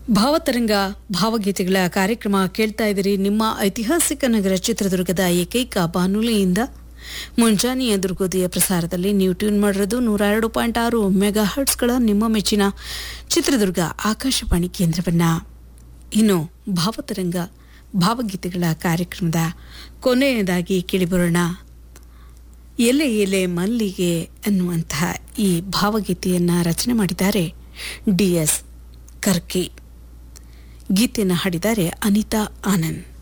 ಭಾವತರಂಗ ಭಾವಗೀತೆಗಳ ಕಾರ್ಯಕ್ರಮ ಕೇಳ್ತಾ ಇದ್ದೀರಿ ನಿಮ್ಮ ಐತಿಹಾಸಿಕ ನಗರ ಚಿತ್ರದುರ್ಗದ ಏಕೈಕ ಬಾನುಲಿಯಿಂದ ಮುಂಜಾನೆಯ ದುರ್ಗೋದಯ ಪ್ರಸಾರದಲ್ಲಿ ನೀವು ಟ್ಯೂನ್ ಮಾಡಿರೋದು ನೂರ ಎರಡು ಪಾಯಿಂಟ್ ಆರು ಮೆಗಾ ಹರ್ಟ್ಸ್ಗಳ ನಿಮ್ಮ ಮೆಚ್ಚಿನ ಚಿತ್ರದುರ್ಗ ಆಕಾಶವಾಣಿ ಕೇಂದ್ರವನ್ನ ಇನ್ನು ಭಾವತರಂಗ ಭಾವಗೀತೆಗಳ ಕಾರ್ಯಕ್ರಮದ ಕೊನೆಯದಾಗಿ ಕೇಳಿಬರೋಣ ಎಲೆ ಎಲೆ ಮಲ್ಲಿಗೆ ಅನ್ನುವಂತಹ ಈ ಭಾವಗೀತೆಯನ್ನು ರಚನೆ ಮಾಡಿದ್ದಾರೆ ಡಿ ಎಸ್ ಕರ್ಕಿ ಗೀತೆಯನ್ನು ಹಾಡಿದ್ದಾರೆ ಅನಿತಾ ಆನಂದ್